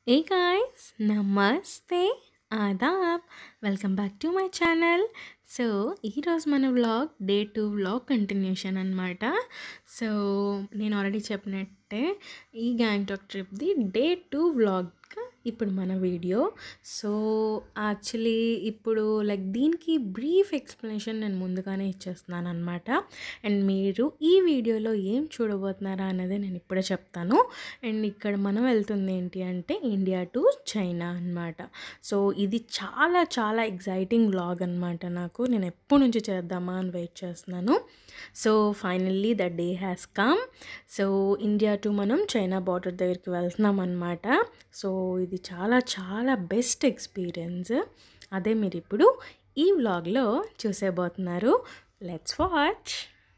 Hey guys, నమస్తే ఆదాబ్ welcome back to my channel so ఈరోజు మన vlog day two vlog continuation అనమాట సో నేను ఆల్రెడీ చెప్పినట్టే ఈ గ్యాంగ్టాక్ ట్రిప్ది డే టూ వ్లాగ్గా ఇప్పుడు మన వీడియో సో యాక్చువల్లీ ఇప్పుడు లైక్ దీనికి బ్రీఫ్ ఎక్స్ప్లెనేషన్ నేను ముందుగానే ఇచ్చేస్తున్నాను అనమాట అండ్ మీరు ఈ వీడియోలో ఏం చూడబోతున్నారా అనేది నేను ఇప్పుడే చెప్తాను అండ్ ఇక్కడ మనం వెళ్తుంది ఏంటి అంటే ఇండియా టు చైనా అనమాట సో ఇది చాలా చాలా ఎగ్జైటింగ్ వ్లాగ్ అనమాట నాకు నేను ఎప్పటి నుంచి చేద్దామా అని వెయిట్ చేస్తున్నాను so finally the day has come so India to మనం చైనా బార్డర్ దగ్గరికి వెళ్తున్నాం అనమాట సో ఇది చాలా చాలా బెస్ట్ ఎక్స్పీరియన్స్ అదే మీరు ఇప్పుడు ఈ వ్లాగ్లో చూసేబోతున్నారు లెట్స్ వాచ్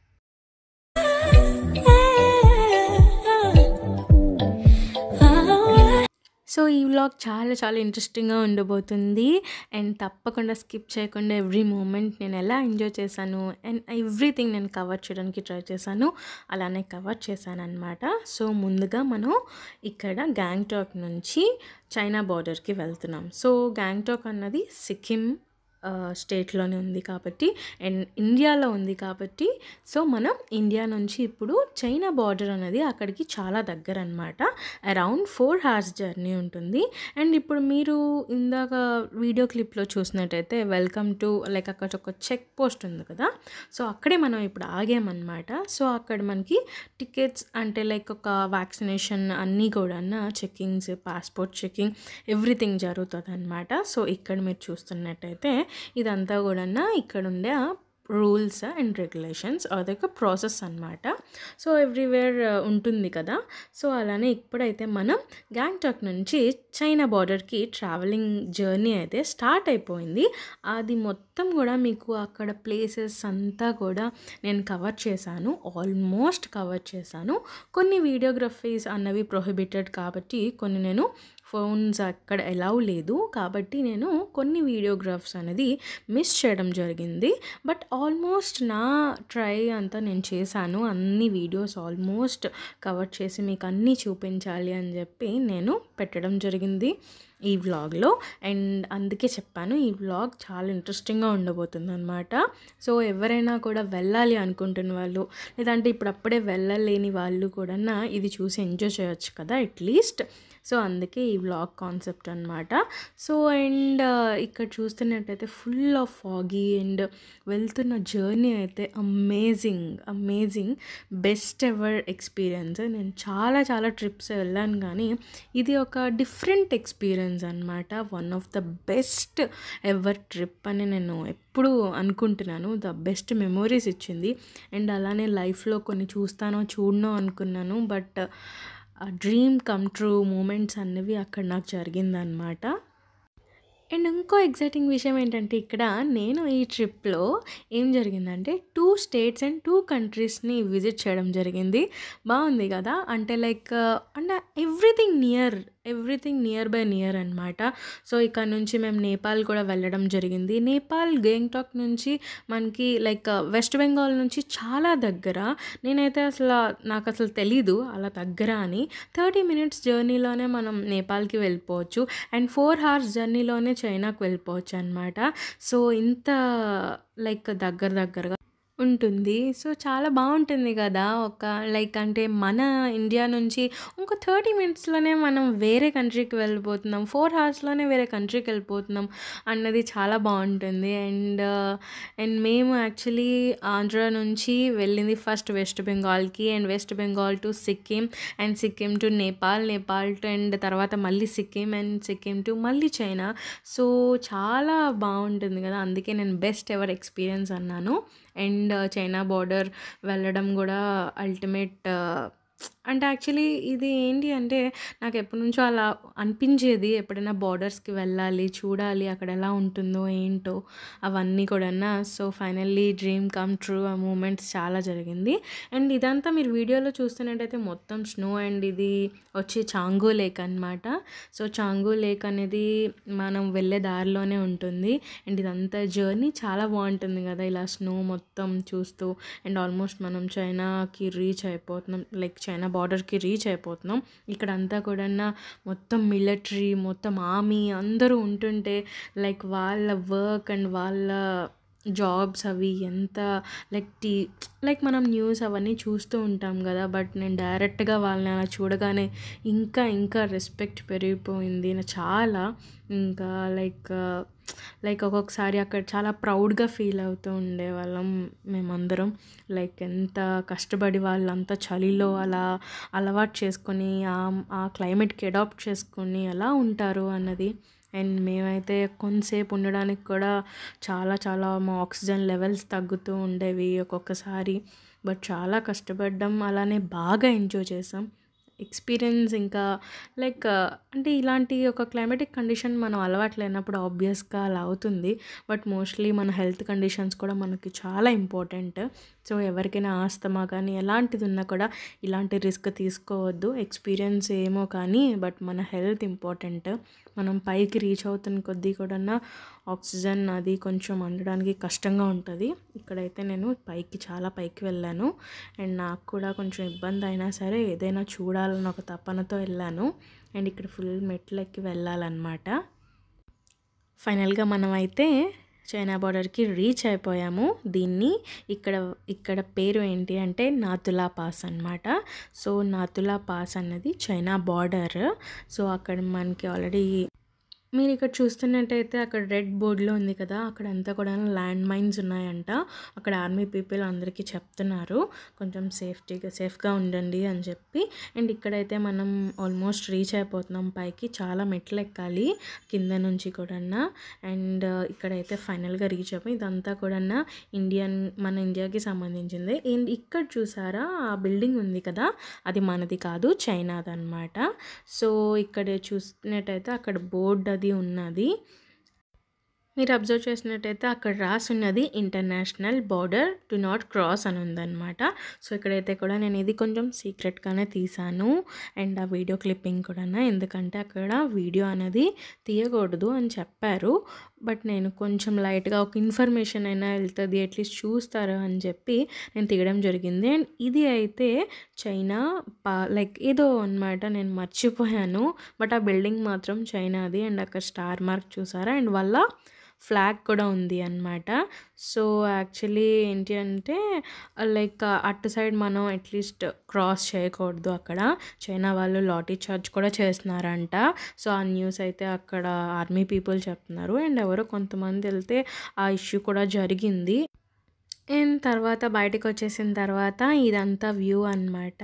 సో ఈ వ్లాగ్ చాలా చాలా ఇంట్రెస్టింగ్గా ఉండబోతుంది అండ్ తప్పకుండా స్కిప్ చేయకుండా ఎవ్రీ మూమెంట్ నేను ఎలా ఎంజాయ్ చేశాను అండ్ ఎవ్రీథింగ్ నేను కవర్ చేయడానికి ట్రై చేశాను అలానే కవర్ చేశాను అనమాట సో ముందుగా మనం ఇక్కడ గ్యాంగ్టాక్ నుంచి చైనా బార్డర్కి వెళ్తున్నాం సో గ్యాంగ్టాక్ అన్నది సిక్కిం స్టేట్లోనే ఉంది కాబట్టి అండ్ ఇండియాలో ఉంది కాబట్టి సో మనం ఇండియా నుంచి ఇప్పుడు చైనా బార్డర్ అనేది అక్కడికి చాలా దగ్గర అనమాట అరౌండ్ ఫోర్ అవర్స్ జర్నీ ఉంటుంది అండ్ ఇప్పుడు మీరు ఇందాక వీడియో క్లిప్లో చూసినట్టయితే వెల్కమ్ టు లైక్ అక్కడ ఒక చెక్ పోస్ట్ ఉంది కదా సో అక్కడే మనం ఇప్పుడు ఆగామన్నమాట సో అక్కడ మనకి టికెట్స్ అంటే లైక్ ఒక వ్యాక్సినేషన్ అన్నీ కూడా చెక్కింగ్స్ పాస్పోర్ట్ చెక్కింగ్ ఎవ్రీథింగ్ జరుగుతుంది అనమాట సో ఇక్కడ మీరు చూస్తున్నట్టయితే ఇదంతా కూడా ఇక్కడ ఉండే రూల్స్ అండ్ రెగ్యులేషన్స్ అదొక ప్రాసెస్ అనమాట సో ఎవ్రీవేర్ ఉంటుంది కదా సో అలానే ఇప్పుడైతే మనం గ్యాంగ్టాక్ నుంచి చైనా బార్డర్కి ట్రావెలింగ్ జర్నీ అయితే స్టార్ట్ అయిపోయింది అది మొత్తం కూడా మీకు అక్కడ ప్లేసెస్ అంతా కూడా నేను కవర్ చేశాను ఆల్మోస్ట్ కవర్ చేశాను కొన్ని వీడియోగ్రఫీస్ అన్నవి ప్రొహిబిటెడ్ కాబట్టి కొన్ని నేను ఫోన్స్ అక్కడ ఎలవ్ లేదు కాబట్టి నేను కొన్ని వీడియోగ్రాఫ్స్ అనేది మిస్ చేయడం జరిగింది బట్ ఆల్మోస్ట్ నా ట్రై అంతా నేను చేశాను అన్ని వీడియోస్ ఆల్మోస్ట్ కవర్ చేసి మీకు అన్నీ చూపించాలి అని చెప్పి నేను పెట్టడం జరిగింది ఈ వ్లాగ్లో అండ్ అందుకే చెప్పాను ఈ వ్లాగ్ చాలా ఇంట్రెస్టింగ్గా ఉండబోతుంది అనమాట సో ఎవరైనా కూడా వెళ్ళాలి అనుకుంటున్న వాళ్ళు లేదంటే ఇప్పుడు అప్పుడే వెళ్ళలేని వాళ్ళు కూడా ఇది చూసి ఎంజాయ్ చేయొచ్చు కదా అట్లీస్ట్ సో అందుకే ఈ వ్లాగ్ కాన్సెప్ట్ అనమాట సో అండ్ ఇక్కడ చూస్తున్నట్టయితే ఫుల్ ఆఫ్ ఫాగీ అండ్ వెళ్తున్న జర్నీ అయితే amazing amazing best ever experience నేను చాలా చాలా ట్రిప్స్ వెళ్ళాను కానీ ఇది ఒక డిఫరెంట్ ఎక్స్పీరియన్స్ అనమాట one of the best ever trip అని నేను ఎప్పుడు అనుకుంటున్నాను ద బెస్ట్ మెమొరీస్ ఇచ్చింది అండ్ అలానే లైఫ్లో కొన్ని చూస్తానో చూడనో అనుకున్నాను but dream come true moments అన్నవి అక్కడ నాకు జరిగిందనమాట అండ్ ఇంకో ఎగ్జైటింగ్ విషయం ఏంటంటే ఇక్కడ నేను ఈ ట్రిప్లో ఏం జరిగిందంటే టూ స్టేట్స్ అండ్ టూ కంట్రీస్ని విజిట్ చేయడం జరిగింది బాగుంది కదా అంటే లైక్ అంటే everything near everything near by near అనమాట సో ఇక్కడ నుంచి మేము నేపాల్ కూడా వెళ్ళడం జరిగింది నేపాల్ గేంగ్టాక్ నుంచి మనకి లైక్ వెస్ట్ బెంగాల్ నుంచి చాలా దగ్గర నేనైతే అసలు నాకు అసలు తెలీదు అలా దగ్గర అని థర్టీ మినిట్స్ జర్నీలోనే మనం నేపాల్కి వెళ్ళిపోవచ్చు అండ్ ఫోర్ అవర్స్ జర్నీలోనే చైనాకు వెళ్ళిపోవచ్చు అనమాట సో ఇంత లైక్ దగ్గర దగ్గరగా ఉంటుంది సో చాలా బాగుంటుంది కదా ఒక లైక్ అంటే మన ఇండియా నుంచి ఇంకో థర్టీ మినిట్స్లోనే మనం వేరే కంట్రీకి వెళ్ళిపోతున్నాం ఫోర్ అవర్స్లోనే వేరే కంట్రీకి వెళ్ళిపోతున్నాం అన్నది చాలా బాగుంటుంది అండ్ అండ్ మేము యాక్చువల్లీ ఆంధ్ర నుంచి వెళ్ళింది ఫస్ట్ వెస్ట్ బెంగాల్కి and west Bengal to Sikkim and Sikkim to Nepal Nepal to and తర్వాత మళ్ళీ సిక్కిం అండ్ సిక్కిం టు మళ్ళీ చైనా సో చాలా బాగుంటుంది కదా అందుకే నేను బెస్ట్ ఎవర్ ఎక్స్పీరియన్స్ అన్నాను అండ్ చైనా బార్డర్ వెళ్ళడం కూడా అల్టిమేట్ అంటే యాక్చువల్లీ ఇది ఏంటి అంటే నాకు ఎప్పటి నుంచో అలా అనిపించేది ఎప్పుడైనా బార్డర్స్కి వెళ్ళాలి చూడాలి అక్కడ ఎలా ఉంటుందో ఏంటో అవన్నీ కూడా so finally dream come true ఆ మూమెంట్స్ చాలా జరిగింది అండ్ ఇదంతా మీరు వీడియోలో చూస్తున్నట్టయితే మొత్తం స్నో అండ్ ఇది వచ్చి చాంగు లేక్ అనమాట సో చాంగు లేక్ అనేది మనం వెళ్ళే దారిలోనే ఉంటుంది అండ్ ఇదంతా జర్నీ చాలా బాగుంటుంది కదా ఇలా స్నో మొత్తం చూస్తూ అండ్ ఆల్మోస్ట్ మనం చైనాకి రీచ్ అయిపోతున్నాం లైక్ చైనా బార్డర్కి రీచ్ అయిపోతున్నాం ఇక్కడ అంతా కూడా మొత్తం మిలిటరీ మొత్తం ఆర్మీ అందరూ ఉంటుంటే లైక్ వాళ్ళ వర్క్ అండ్ వాళ్ళ జాబ్స్ అవి ఎంత లైక్ టీ లైక్ మనం న్యూస్ అవన్నీ చూస్తూ ఉంటాం కదా బట్ నేను డైరెక్ట్గా వాళ్ళని అలా చూడగానే ఇంకా ఇంకా రెస్పెక్ట్ పెరిగిపోయింది నా చాలా ఇంకా లైక్ లైక్ ఒక్కొక్కసారి అక్కడ చాలా ప్రౌడ్గా ఫీల్ అవుతూ ఉండేవాళ్ళం మేమందరం లైక్ ఎంత కష్టపడి వాళ్ళంతా చలిలో అలా అలవాటు చేసుకొని ఆ క్లైమేట్కి అడాప్ట్ చేసుకొని ఎలా ఉంటారు అన్నది అండ్ మేమైతే కొంతసేపు ఉండడానికి కూడా చాలా చాలా మా ఆక్సిజన్ లెవెల్స్ తగ్గుతూ ఉండేవి ఒక్కొక్కసారి బట్ చాలా కష్టపడ్డాం అలానే బాగా ఎంజాయ్ చేసాం ఎక్స్పీరియన్స్ ఇంకా లైక్ అంటే ఇలాంటి ఒక క్లైమేటిక్ కండిషన్ మనం అలవాటు లేనప్పుడు ఆబ్వియస్గా అలా అవుతుంది బట్ మోస్ట్లీ మన హెల్త్ కండిషన్స్ కూడా మనకి చాలా ఇంపార్టెంట్ సో ఎవరికైనా ఆస్తమా కానీ ఎలాంటిది ఉన్నా కూడా ఇలాంటి రిస్క్ తీసుకోవద్దు ఎక్స్పీరియన్స్ ఏమో కానీ బట్ మన హెల్త్ ఇంపార్టెంట్ మనం పైకి రీచ్ అవుతున్న కొద్దీ కూడా ఆక్సిజన్ అది కొంచెం అందడానికి కష్టంగా ఉంటుంది ఇక్కడైతే నేను పైకి చాలా పైకి వెళ్ళాను అండ్ నాకు కూడా కొంచెం ఇబ్బంది అయినా సరే ఏదైనా చూడాలని ఒక తపనతో వెళ్ళాను అండ్ ఇక్కడ ఫుల్ మెట్లు ఎక్కి వెళ్ళాలన్నమాట ఫైనల్గా మనమైతే చైనా బార్డర్కి రీచ్ అయిపోయాము దీన్ని ఇక్కడ ఇక్కడ పేరు ఏంటి అంటే నాతులా పాస్ అనమాట సో నాతులా పాస్ అన్నది చైనా బార్డర్ సో అక్కడ మనకి ఆల్రెడీ మీరు ఇక్కడ చూస్తున్నట్టయితే అక్కడ రెడ్ బోర్డులో ఉంది కదా అక్కడ అంతా కూడా ల్యాండ్ మైన్స్ ఉన్నాయంట అక్కడ ఆర్మీ పీపుల్ అందరికీ చెప్తున్నారు కొంచెం సేఫ్టీగా సేఫ్గా ఉండండి అని చెప్పి అండ్ ఇక్కడైతే మనం ఆల్మోస్ట్ రీచ్ అయిపోతున్నాం పైకి చాలా మెట్లు ఎక్కాలి కింద నుంచి కూడా అండ్ ఇక్కడైతే ఫైనల్గా రీచ్ అయిపోయి ఇదంతా కూడా ఇండియన్ మన ఇండియాకి సంబంధించింది అండ్ ఇక్కడ చూసారా ఆ బిల్డింగ్ ఉంది కదా అది మనది కాదు చైనాది అనమాట సో ఇక్కడ చూసినట్టయితే అక్కడ బోర్డు అది ఉన్నది మీరు అబ్జర్వ్ చేసినట్టయితే అక్కడ రాసి ఉన్నది international border to not cross అని ఉందన్నమాట సో ఇక్కడైతే కూడా నేను ఇది కొంచెం సీక్రెట్గానే తీసాను అండ్ ఆ వీడియో క్లిప్పింగ్ కూడా ఎందుకంటే అక్కడ వీడియో అనేది తీయకూడదు అని చెప్పారు బట్ నేను కొంచెం లైట్గా ఒక ఇన్ఫర్మేషన్ అయినా వెళ్తుంది అట్లీస్ట్ చూస్తారు అని చెప్పి నేను తీయడం జరిగింది అండ్ ఇది అయితే చైనా పా లైక్ ఏదో అనమాట నేను మర్చిపోయాను బట్ ఆ బిల్డింగ్ మాత్రం చైనాది అండ్ అక్కడ స్టార్ మార్క్ చూసారా అండ్ వల్ల ఫ్లాగ్ కూడా ఉంది అనమాట సో యాక్చువల్లీ ఏంటి అంటే లైక్ అటు సైడ్ మనం అట్లీస్ట్ క్రాస్ చేయకూడదు అక్కడ చైనా వాళ్ళు లాటరీ చార్జ్ కూడా చేస్తున్నారంట సో ఆ న్యూస్ అయితే అక్కడ ఆర్మీ పీపుల్ చెప్తున్నారు అండ్ ఎవరో కొంతమంది వెళ్తే ఆ ఇష్యూ కూడా జరిగింది అండ్ తర్వాత బయటకు వచ్చేసిన తర్వాత ఇదంతా వ్యూ అనమాట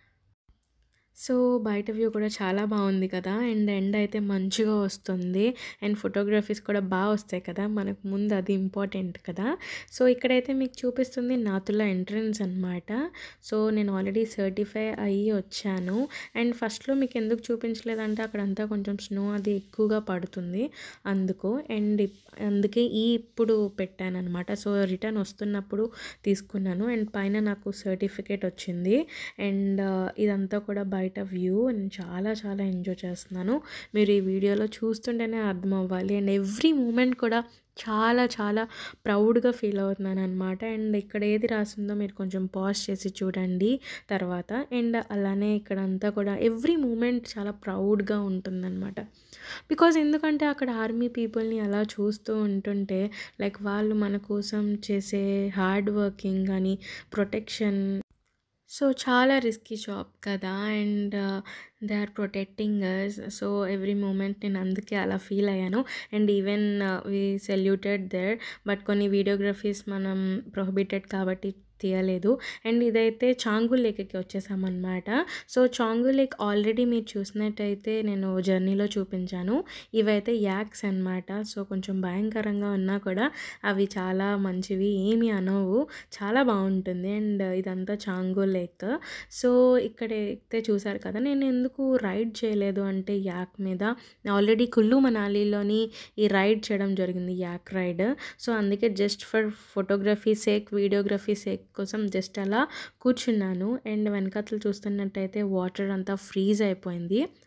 సో బయట వ్యూ కూడా చాలా బాగుంది కదా అండ్ ఎండ్ అయితే మంచిగా వస్తుంది అండ్ ఫోటోగ్రఫీస్ కూడా బాగా వస్తాయి కదా మనకు ముందు అది ఇంపార్టెంట్ కదా సో ఇక్కడైతే మీకు చూపిస్తుంది నాతుల ఎంట్రన్స్ అనమాట సో నేను ఆల్రెడీ సర్టిఫై అయ్యి వచ్చాను అండ్ ఫస్ట్లో మీకు ఎందుకు చూపించలేదంటే అక్కడంతా కొంచెం స్నో అది ఎక్కువగా పడుతుంది అందుకు అండ్ అందుకే ఈ ఇప్పుడు పెట్టాను అనమాట సో రిటర్న్ వస్తున్నప్పుడు తీసుకున్నాను అండ్ పైన నాకు సర్టిఫికేట్ వచ్చింది అండ్ ఇదంతా కూడా బయట వ్యూ నేను చాలా చాలా ఎంజాయ్ చేస్తున్నాను మీరు ఈ వీడియోలో చూస్తుంటేనే అర్థం అవ్వాలి అండ్ ఎవ్రీ మూమెంట్ కూడా చాలా చాలా ప్రౌడ్గా ఫీల్ అవుతున్నాను అనమాట అండ్ ఇక్కడ ఏది రాసిందో మీరు కొంచెం పాజ్ చేసి చూడండి తర్వాత అండ్ అలానే ఇక్కడంతా కూడా ఎవ్రీ మూమెంట్ చాలా ప్రౌడ్గా ఉంటుందన్నమాట బికాజ్ ఎందుకంటే అక్కడ ఆర్మీ పీపుల్ని అలా చూస్తూ ఉంటుంటే లైక్ వాళ్ళు మన కోసం చేసే హార్డ్ వర్కింగ్ కానీ ప్రొటెక్షన్ సో చాలా రిస్కీ జాబ్ కదా and they are protecting us so every moment నేను అందుకే అలా ఫీల్ అయ్యాను and even we saluted there but కొన్ని వీడియోగ్రఫీస్ మనం ప్రొహిబిటెడ్ కాబట్టి తీయలేదు అండ్ ఇదైతే చాంగు లేక్కి వచ్చేసామన్నమాట సో చాంగు లేక్ ఆల్రెడీ మీరు చూసినట్టయితే నేను జర్నీలో చూపించాను ఇవైతే యాక్స్ అనమాట సో కొంచెం భయంకరంగా ఉన్నా కూడా అవి చాలా మంచివి ఏమి అనవు చాలా బాగుంటుంది అండ్ ఇదంతా చాంగు లేక్ సో ఇక్కడ అయితే చూసారు కదా నేను ఎందుకు రైడ్ చేయలేదు అంటే యాక్ మీద ఆల్రెడీ కుల్లు మనాలిలోని ఈ రైడ్ చేయడం జరిగింది యాక్ రైడ్ సో అందుకే just for photography sake videography sake కోసం జస్ట్ అలా కూర్చున్నాను అండ్ వెనకాతలు చూస్తున్నట్టయితే వాటర్ అంతా ఫ్రీజ్ అయిపోయింది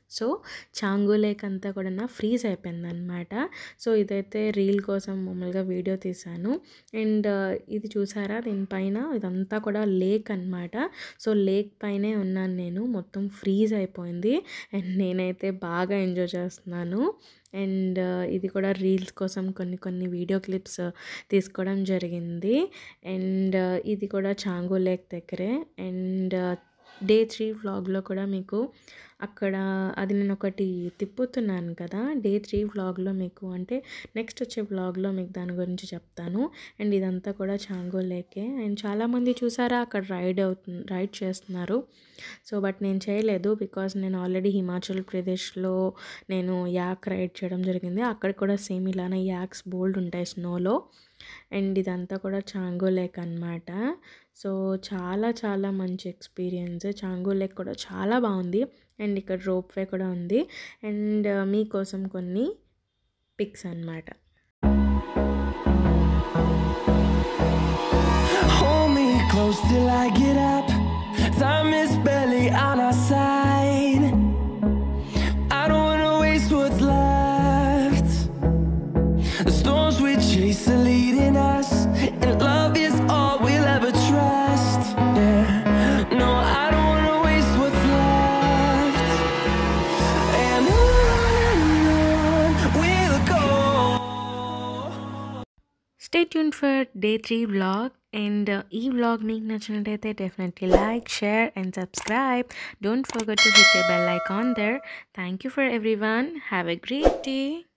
సో చాంగు లేక్ అంతా కూడా ఫ్రీజ్ అయిపోయిందనమాట సో ఇదైతే రీల్ కోసం మామూలుగా వీడియో తీశాను అండ్ ఇది చూసారా దీనిపైన ఇదంతా కూడా లేక్ అనమాట సో లేక్ పైనే ఉన్నాను నేను మొత్తం ఫ్రీజ్ అయిపోయింది అండ్ నేనైతే బాగా ఎంజాయ్ చేస్తున్నాను అండ్ ఇది కూడా రీల్స్ కోసం కొన్ని కొన్ని వీడియో క్లిప్స్ తీసుకోవడం జరిగింది అండ్ ఇది కూడా చాంగు లేక్ దగ్గరే అండ్ డే త్రీ వ్లాగ్లో కూడా మీకు అక్కడ అది నేను ఒకటి తిప్పుతున్నాను కదా డే త్రీ వ్లాగ్లో మీకు అంటే నెక్స్ట్ వచ్చే వ్లాగ్లో మీకు దాని గురించి చెప్తాను అండ్ ఇదంతా కూడా చాంగో లేకే అండ్ చాలామంది చూసారా అక్కడ రైడ్ అవుతుంది రైడ్ చేస్తున్నారు సో బట్ నేను చేయలేదు బికాజ్ నేను ఆల్రెడీ హిమాచల్ ప్రదేశ్లో నేను యాక్ రైడ్ చేయడం జరిగింది అక్కడ కూడా సేమ్ ఇలానే యాక్స్ బోల్డ్ ఉంటాయి స్నోలో అండ్ ఇదంతా కూడా చాంగో లేక్ అనమాట సో చాలా చాలా మంచి ఎక్స్పీరియన్స్ చాంగో లేక్ కూడా చాలా బాగుంది అండ్ ఇక్కడ రోప్ వే కూడా ఉంది అండ్ మీకోసం కొన్ని పిక్స్ అనమాట Hold me close till I get up. Time is barely on our side. I don't wanna waste what's left. The storms we chase are leading us, and love is all we'll ever trust. Yeah, no, I don't wanna waste what's left. And on and on we'll go. Stay tune for day three vlog and ఈ vlog మీకు నచ్చినట్టయితే definitely like share and subscribe don't forget to hit a bell icon there thank you for every one have a great day